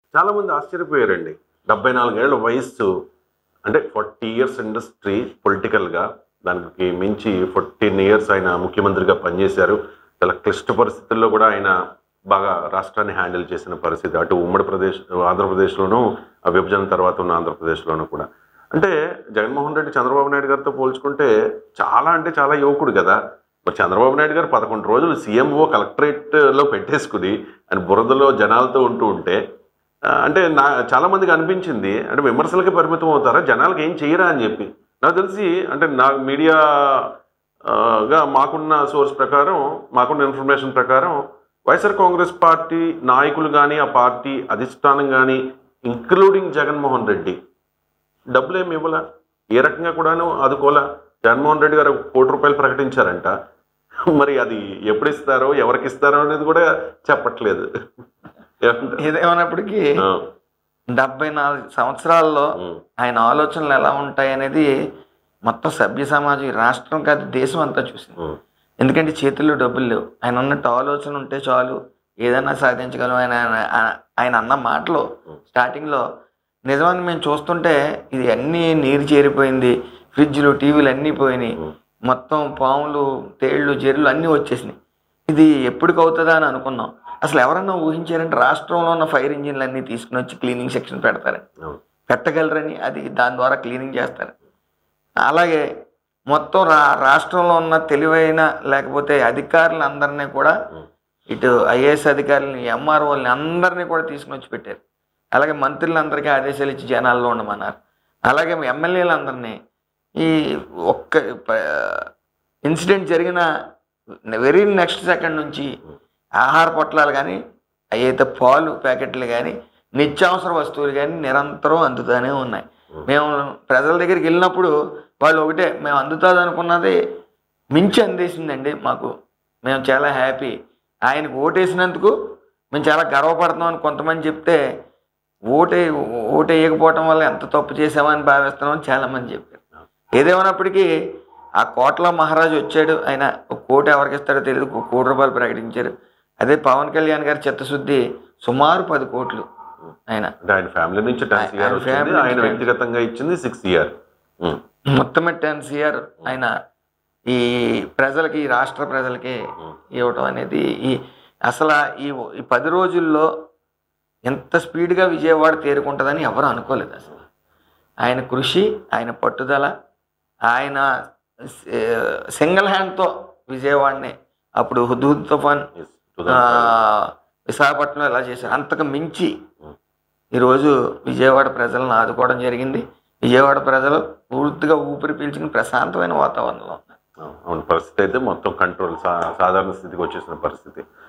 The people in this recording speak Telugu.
చాలా మంది ఆశ్చర్యపోయారండి డెబ్బై నాలుగేళ్ల వయస్సు అంటే ఫార్టీ ఇయర్స్ ఇండస్ట్రీ పొలిటికల్గా దానికి మించి ఫోర్టీన్ ఇయర్స్ ఆయన ముఖ్యమంత్రిగా పనిచేశారు చాలా క్లిష్ట పరిస్థితుల్లో కూడా ఆయన బాగా రాష్ట్రాన్ని హ్యాండిల్ చేసిన పరిస్థితి అటు ఉమ్మడి ప్రదేశ్ ఆంధ్రప్రదేశ్లోనూ ఆ విభజన తర్వాత ఉన్న ఆంధ్రప్రదేశ్లోనూ కూడా అంటే జగన్మోహన్ రెడ్డి చంద్రబాబు నాయుడు గారితో పోల్చుకుంటే చాలా అంటే చాలా యువకుడు కదా మరి చంద్రబాబు నాయుడు గారు పదకొండు రోజులు సీఎంఓ కలెక్టరేట్లో పెట్టేసుకుని ఆయన బురదలో జనాలతో ఉంటూ ఉంటే ఆ, అంటే నా చాలా మందికి అనిపించింది అంటే విమర్శలకి పరిమితం అవుతారా జనాలకు ఏం చేయరా అని చెప్పి నాకు తెలిసి అంటే నా మీడియా ఆ, గా మాకున్న సోర్స్ ప్రకారం మాకున్న ఇన్ఫర్మేషన్ ప్రకారం వైఎస్ఆర్ కాంగ్రెస్ పార్టీ నాయకులు కానీ ఆ పార్టీ అధిష్టానం కానీ ఇంక్లూడింగ్ జగన్మోహన్ రెడ్డి డబ్బులు ఏమి ఇవ్వలా ఏ రకంగా కూడాను ఆదుకోలా జగన్మోహన్ రెడ్డి గారు ఒక కోటి రూపాయలు ప్రకటించారంట మరి అది ఎప్పుడు ఇస్తారో ఎవరికి ఇస్తారో అనేది కూడా చెప్పట్లేదు ఏమంటారు? ఏదేమన్నప్పటికీ ఆ, డెబ్బై నాలుగు సంవత్సరాల్లో ఉమ్, ఆయన ఆలోచనలు ఎలా ఉంటాయి అనేది మొత్తం సభ్య సమాజం ఈ రాష్ట్రం కాదు దేశం అంతా చూసింది ఉమ్, ఎందుకంటే చేతుల్లో డబ్బులు లేవు ఆయన ఉన్నట్టు ఆలోచన ఉంటే చాలు ఏదైనా సాధించగలం ఆయన ఆయన- ఆయన అన్న మాటలు స్టార్టింగ్లో నిజమని మేము చూస్తుంటే ఇది అన్నీ నీరు చేరిపోయింది ఫ్రిడ్జ్లు టీవీలు అన్నీ పోయినాయి మొత్తం పాములు తేళ్ళు జెర్లు అన్నీ వచ్చేసినాయి ఇది ఎప్పటికి అవుతుందా అని అనుకున్నాం అసలు ఎవరన్నా ఊహించారంటే రాష్ట్రంలో ఉన్న ఫైర్ ఇంజిన్లు అన్నీ తీసుకుని వచ్చి క్లీనింగ్ సెక్షన్ పెడతారని అవును. పెట్టగలరని అది దాని ద్వారా క్లీనింగ్ చేస్తారు అలాగే మొత్తం రా రాష్ట్రంలో ఉన్న తెలివైన లేకపోతే అధికారులందరినీ కూడా ఇటు ఐఏఎస్ అధికారులని ఎంఆర్ఓల్ని అందరినీ కూడా తీసుకుని వచ్చి పెట్టారు అలాగే మంత్రులందరికీ ఆదేశాలు ఇచ్చి జనాల్లో ఉండమన్నారు అలాగే ఎమ్మెల్యేలందరినీ ఈ ఒక్క ఇన్సిడెంట్ జరిగిన వెరీ నెక్స్ట్ సెకండ్ నుంచి ఆహార పొట్లాలు కానీ అయితే పాలు ప్యాకెట్లు కానీ నిత్యావసర వస్తువులు కానీ నిరంతరం అందుతూనే ఉన్నాయి మేము ప్రజల దగ్గరికి వెళ్ళినప్పుడు వాళ్ళు ఒకటే మేము అందుతుంది అనుకున్నది మించి అందేసిందండి మాకు మేము చాలా హ్యాపీ ఆయనకు ఓటేసినందుకు మేము చాలా గర్వపడుతున్నాం అని కొంతమంది చెప్తే ఓటే ఓటు వేయకపోవటం వల్ల ఎంత తప్పు చేసామని భావిస్తున్నామని చాలామంది చెప్పారు ఏదేమైనప్పటికీ ఆ కోటలో మహారాజు వచ్చాడు ఆయన ఒక కోటి ఎవరికి ఇస్తాడో తెలియదు ఒక కోటి రూపాయలు ప్రకటించారు అదే పవన్ కళ్యాణ్ గారి చిత్తశుద్ధి సుమారు పది కోట్లు ఆయన అంటే ఆయన ఫ్యామిలీ నుంచి టెన్ ఆయన సిఆర్ వచ్చింది family ఆయన నుంచి వ్యక్తిగతంగా ఇచ్చింది సిక్స్ ఇయర్ మొత్తం టెన్ సిఆర్ ఆయన ఈ ప్రజలకి ఈ రాష్ట్ర ప్రజలకి ఇవ్వటం అనేది ఈ అసలు ఈ ఈ పది రోజుల్లో ఎంత స్పీడ్గా విజయవాడ తేరుకుంటుందని ఎవరు అనుకోలేదు అసలు ఆయన కృషి ఆయన పట్టుదల ఆయన సింగిల్ హ్యాండ్తో విజయవాడని అప్పుడు హుద్హుద్ తుఫాన్ ఆ, విశాఖపట్నం ఎలా చేశారు అంతకు మించి ఈరోజు విజయవాడ ప్రజలను ఆదుకోవడం జరిగింది విజయవాడ ప్రజలు పూర్తిగా ఊపిరి పీల్చుకుని ప్రశాంతమైన వాతావరణంలో ఉన్నారు అవును పరిస్థితి అయితే మొత్తం కంట్రోల్ సాధారణ స్థితికి వచ్చేసిన పరిస్థితి